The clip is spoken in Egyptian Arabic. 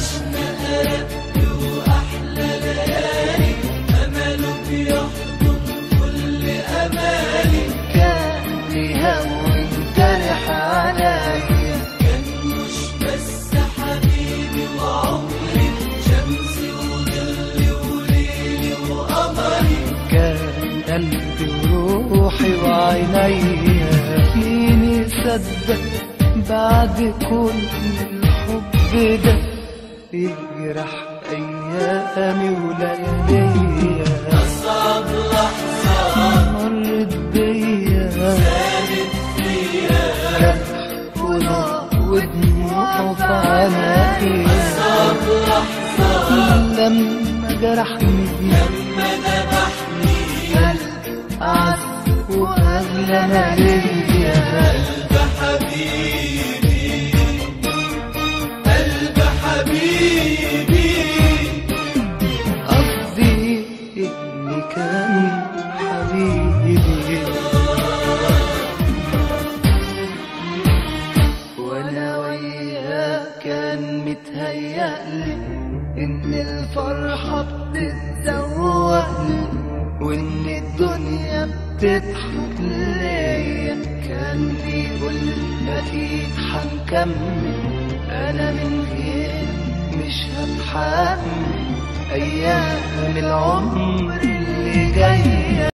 عشنا أرق وأحلى ليالي أمله بيحضن كل أمالي كان بيهون جرح عليا كان مش بس حبيبي وعمري شمسي وظلي وليلي وقمري كان قلبي وروحي وعينيا مين يصدق بعد كل الحب ده يجرح ايامي ولياليا أصعب لحظة مرت بيا كانت فيها جرح ونار ودموع في عينيا أصعب لحظة لما جرحني لما ذبحني قلبي أعز وأغلى ما ليا قلب حبيبي قلب حبيبي قصدي اللي كان حبيبي وانا وياه كان متهيألي ان الفرحة بتتزوقني وان الدنيا بتضحك ليا كان بيقول اكيد هنكمل انا من غير مش هتحمل ايام العمر اللي جايه